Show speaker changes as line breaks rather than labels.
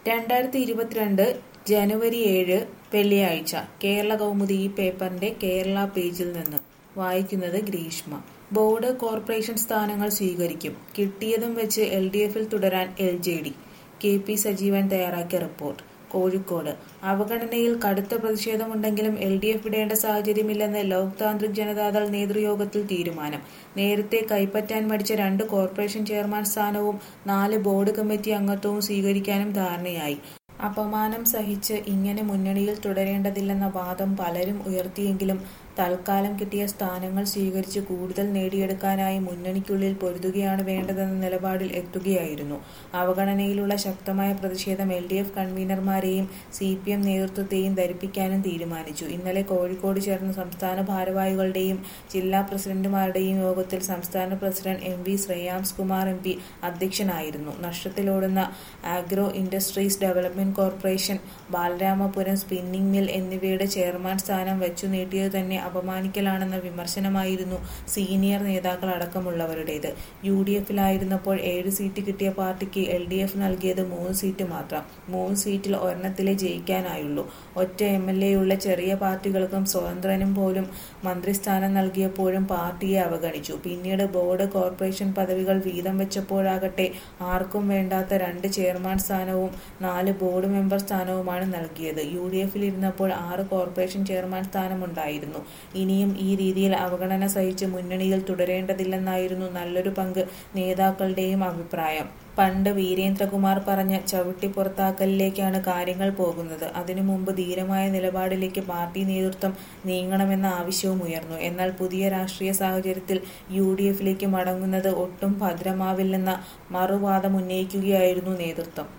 രണ്ടായിരത്തി ഇരുപത്തിരണ്ട് ജനുവരി ഏഴ് വെള്ളിയാഴ്ച കേരള കൗമുദി ഈ പേപ്പറിന്റെ കേരള പേജിൽ നിന്ന് വായിക്കുന്നത് ഗ്രീഷ്മ ബോർഡ് കോർപ്പറേഷൻ സ്ഥാനങ്ങൾ സ്വീകരിക്കും കിട്ടിയതും വെച്ച് എൽ ഡി എഫിൽ തുടരാൻ L J D K P Sajeevan തയ്യാറാക്കിയ റിപ്പോർട്ട് കോഴിക്കോട് അവഗണനയിൽ കടുത്ത പ്രതിഷേധമുണ്ടെങ്കിലും എൽ ഡി എഫ് വിടേണ്ട സാഹചര്യമില്ലെന്ന് ലോക് താന്ത്രിക് ജനതാദൾ നേതൃയോഗത്തിൽ തീരുമാനം നേരത്തെ കൈപ്പറ്റാൻ മടിച്ച രണ്ട് കോർപ്പറേഷൻ ചെയർമാൻ സ്ഥാനവും നാല് ബോർഡ് കമ്മിറ്റി അംഗത്വവും സ്വീകരിക്കാനും ധാരണയായി അപമാനം സഹിച്ച് ഇങ്ങനെ മുന്നണിയിൽ തുടരേണ്ടതില്ലെന്ന വാദം പലരും ഉയർത്തിയെങ്കിലും തൽക്കാലം കിട്ടിയ സ്ഥാനങ്ങൾ സ്വീകരിച്ച് കൂടുതൽ നേടിയെടുക്കാനായി മുന്നണിക്കുള്ളിൽ പൊരുതുകയാണ് വേണ്ടതെന്ന നിലപാടിൽ എത്തുകയായിരുന്നു അവഗണനയിലുള്ള ശക്തമായ പ്രതിഷേധം എൽ ഡി എഫ് കൺവീനർമാരെയും സി പി എം നേതൃത്വത്തെയും ധരിപ്പിക്കാനും തീരുമാനിച്ചു ഇന്നലെ കോഴിക്കോട് ചേർന്ന സംസ്ഥാന ഭാരവാഹികളുടെയും ജില്ലാ പ്രസിഡന്റുമാരുടെയും യോഗത്തിൽ സംസ്ഥാന president M V Shreyams Kumar M P അധ്യക്ഷനായിരുന്നു നഷ്ടത്തിലോടുന്ന agro industries development corporation Balaramapuram spinning mill എന്നിവയുടെ ചെയർമാൻ സ്ഥാനം വെച്ചു നീട്ടിയത് തന്നെ അപമാനിക്കലാണെന്ന വിമർശനമായിരുന്നു സീനിയർ നേതാക്കൾ അടക്കമുള്ളവരുടേത് യു ഡി എഫിലായിരുന്നപ്പോൾ ഏഴ് സീറ്റ് കിട്ടിയ പാർട്ടിക്ക് എൽ ഡി എഫ് നൽകിയത് മൂന്ന് സീറ്റ് മാത്രം മൂന്ന് സീറ്റിൽ ഒരെണ്ണത്തിലേ ജയിക്കാനായുള്ളൂ ഒറ്റ എം എൽ എയുള്ള ചെറിയ പാർട്ടികൾക്കും സ്വതന്ത്രനും പോലും മന്ത്രിസ്ഥാനം നൽകിയപ്പോഴും പാർട്ടിയെ അവഗണിച്ചു പിന്നീട് ബോർഡ് കോർപ്പറേഷൻ പദവികൾ വീതം വെച്ചപ്പോഴാകട്ടെ ആർക്കും വേണ്ടാത്ത രണ്ട് ചെയർമാൻ സ്ഥാനവും നാല് ബോർഡ് മെമ്പർ സ്ഥാനവുമാണ് നൽകിയത് യു ഡി എഫിൽ ഇരുന്നപ്പോൾ ആറ് കോർപ്പറേഷൻ ചെയർമാൻ സ്ഥാനമുണ്ടായിരുന്നു ഇനിയും ഈ രീതിയിൽ അവഗണന സഹിച്ച് മുന്നണിയിൽ തുടരേണ്ടതില്ലെന്നായിരുന്നു നല്ലൊരു പങ്ക് നേതാക്കളുടെയും അഭിപ്രായം പണ്ട് വീരേന്ദ്രകുമാർ പറഞ്ഞ ചവിട്ടി പുറത്താക്കലിലേക്കാണ് കാര്യങ്ങൾ പോകുന്നത് അതിനു മുമ്പ് ധീരമായ നിലപാടിലേക്ക് പാർട്ടി നേതൃത്വം നീങ്ങണമെന്ന ആവശ്യവും ഉയർന്നു എന്നാൽ പുതിയ രാഷ്ട്രീയ സാഹചര്യത്തിൽ യു ഡി എഫിലേക്ക് മടങ്ങുന്നത് ഒട്ടും ഭദ്രമാവില്ലെന്ന മറുവാദം ഉന്നയിക്കുകയായിരുന്നു നേതൃത്വം